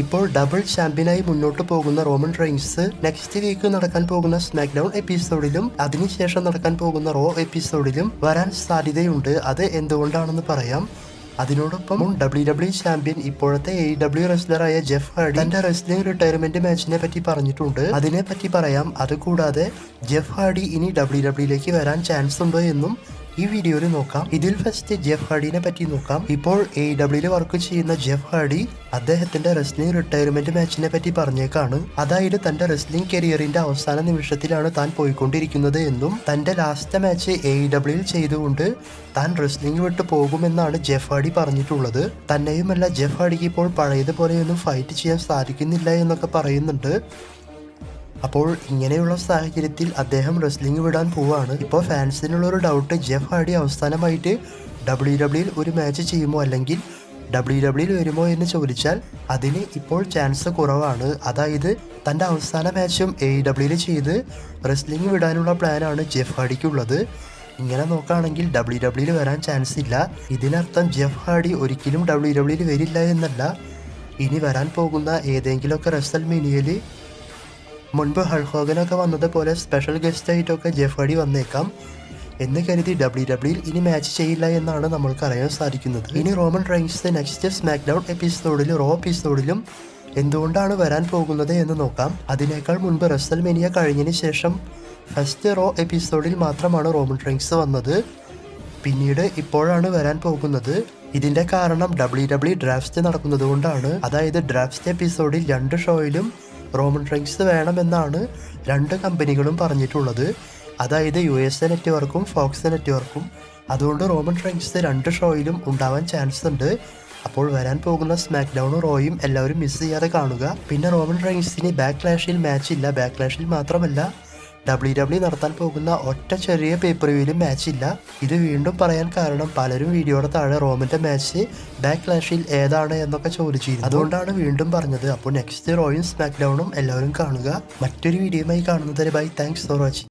ഇപ്പോൾ ഡബിൾ ചാമ്പ്യനായി മുന്നോട്ട് പോകുന്ന റോമൻ റെയിൻസ് നെക്സ്റ്റ് വീക്ക് നടക്കാൻ പോകുന്ന സ്മാക്ക് ഡൗൺ എപ്പിസോഡിലും അതിനുശേഷം നടക്കാൻ പോകുന്ന റോ എപ്പിസോഡിലും വരാൻ സാധ്യതയുണ്ട് അത് എന്തുകൊണ്ടാണെന്ന് പറയാം അതിനോടൊപ്പം മുൻ ഡബ്ല്യു ഡബ്ല്യു ചാമ്പ്യൻ ഇപ്പോഴത്തെ എ ഡബ്ല്യു റെസ്ലറായ ജെഫ് ഹാർഡി തന്റെ റെസ്ലിംഗ് റിട്ടയർമെന്റ് മാച്ചിനെ പറ്റി പറഞ്ഞിട്ടുണ്ട് അതിനെ പറ്റി പറയാം അതുകൂടാതെ ജെഫ് ഹാർഡി ഇനി ഡബ്ല്യു ഡബ്ല്യുയിലേക്ക് വരാൻ ചാൻസ് ഉണ്ടോ എന്നും ഈ വീഡിയോയിൽ നോക്കാം ഇതിൽ ഫസ്റ്റ് ജെഫ് ഹാർഡിനെ പറ്റി നോക്കാം ഇപ്പോൾ എ ഡബ്ല്യൂയിൽ വർക്ക് ചെയ്യുന്ന ജെഫ് ഹാർഡി അദ്ദേഹത്തിന്റെ റെസ്ലിംഗ് റിട്ടയർമെന്റ് മാച്ചിനെ പറ്റി പറഞ്ഞേക്കാണ് അതായത് തന്റെ റെസ്ലിംഗ് കരിയറിന്റെ അവസാന നിമിഷത്തിലാണ് താൻ പോയിക്കൊണ്ടിരിക്കുന്നത് എന്നും തന്റെ ലാസ്റ്റ് മാച്ച് എ ഡബ്ല്യൂയിൽ ചെയ്തുകൊണ്ട് താൻ റെസ്ലിംഗ് വിട്ട് പോകുമെന്നാണ് ജെഫ് ഹാർഡി പറഞ്ഞിട്ടുള്ളത് തന്നെയുമല്ല ജെഫ് ഹാർഡിക്ക് ഇപ്പോൾ പഴയതുപോലെയൊന്നും ഫൈറ്റ് ചെയ്യാൻ സാധിക്കുന്നില്ല എന്നൊക്കെ പറയുന്നുണ്ട് അപ്പോൾ ഇങ്ങനെയുള്ള സാഹചര്യത്തിൽ അദ്ദേഹം റെസ്ലിംഗ് വിടാൻ പോവാണ് ഇപ്പോൾ ഫാൻസിനുള്ള ഒരു ഡൗട്ട് ജെഫ് ഹാർഡി അവസാനമായിട്ട് ഡബ്ല്യു ഡബ്ല്യൂയിൽ ഒരു മാച്ച് ചെയ്യുമോ അല്ലെങ്കിൽ ഡബ്ല്യു ഡബ്ല്യൂയിൽ വരുമോ എന്ന് ചോദിച്ചാൽ അതിന് ഇപ്പോൾ ചാൻസ് കുറവാണ് അതായത് തൻ്റെ അവസാന മാച്ചും എ ഡബ്ല്യൂയിൽ ചെയ്ത് റെസ്ലിംഗ് വിടാനുള്ള പ്ലാനാണ് ജെഫ് ഹാർഡിക്കുള്ളത് ഇങ്ങനെ നോക്കുകയാണെങ്കിൽ ഡബ്ല്യു ഡബ്ല്യൂയിൽ വരാൻ ചാൻസ് ഇല്ല ഇതിനർത്ഥം ജെഫ് ഹാർഡി ഒരിക്കലും ഡബ്ല്യു ഡബ്ല്യൂയിൽ വരില്ല എന്നല്ല ഇനി വരാൻ പോകുന്ന ഏതെങ്കിലുമൊക്കെ റെസൽ മീനിയയിൽ മുൻപ് ഹൾഹോഗനൊക്കെ വന്നതുപോലെ സ്പെഷ്യൽ ഗസ്റ്റ് ആയിട്ടൊക്കെ ജെഫാഡി വന്നേക്കാം എന്ന് കരുതി ഡബ്ല്യു ഡബ്ല്യൂയിൽ ഇനി മാച്ച് ചെയ്യില്ല എന്നാണ് നമ്മൾക്ക് അറിയാൻ സാധിക്കുന്നത് ഇനി Roman Reigns next SmackDown എപ്പിസോഡിലും റോ എപ്പിസോഡിലും എന്തുകൊണ്ടാണ് വരാൻ പോകുന്നത് എന്ന് നോക്കാം അതിനേക്കാൾ മുൻപ് റസൽ മെനിയ കഴിഞ്ഞതിന് ശേഷം ഫസ്റ്റ് റോ എപ്പിസോഡിൽ മാത്രമാണ് റോമൻ റൈൻസ് വന്നത് പിന്നീട് ഇപ്പോഴാണ് വരാൻ പോകുന്നത് ഇതിന്റെ കാരണം ഡബ്ല്യു ഡബ്ല്യു ഡ്രാഫ്റ്റ് നടക്കുന്നത് കൊണ്ടാണ് അതായത് ഡ്രാഫ്റ്റ് എപ്പിസോഡിൽ രണ്ട് ഷോയിലും റോമൻ റൈൻസ് വേണമെന്നാണ് രണ്ട് കമ്പനികളും പറഞ്ഞിട്ടുള്ളത് അതായത് യു എസ് എ നെറ്റ്വർക്കും ഫോക്സ് നെറ്റ്വർക്കും അതുകൊണ്ട് റോമൻ റൈൻസ് രണ്ട് ഷോയിലും ഉണ്ടാവാൻ ചാൻസ് ഉണ്ട് അപ്പോൾ വരാൻ പോകുന്ന സ്മാക്ക് ഡൗണും റോയും എല്ലാവരും മിസ് ചെയ്യാതെ കാണുക പിന്നെ റോമൻ റൈൻസിന് ബാക്ക് ക്ലാഷിൽ മാച്ച് ഇല്ല ബാക്ക് ക്ലാഷിൽ മാത്രമല്ല ഡബ്ല്യു ഡബ്ല്യു നടത്താൻ പോകുന്ന ഒറ്റ ചെറിയ പേപ്പറിവിലും മാച്ച് ഇല്ല ഇത് വീണ്ടും പറയാൻ കാരണം പലരും വീഡിയോയുടെ താഴെ റോമിന്റെ മാച്ച് ബാക്ക് ക്ലാഷിൽ ഏതാണ് എന്നൊക്കെ ചോദിച്ചിരുന്നു അതുകൊണ്ടാണ് വീണ്ടും പറഞ്ഞത് അപ്പോൾ നെക്സ്റ്റ് റോയും സ്മാക്ക് ഡൗണും എല്ലാവരും കാണുക മറ്റൊരു വീഡിയോയുമായി കാണുന്നതിന് ബൈ താങ്ക്സ് ഫോർ വാച്ചിങ്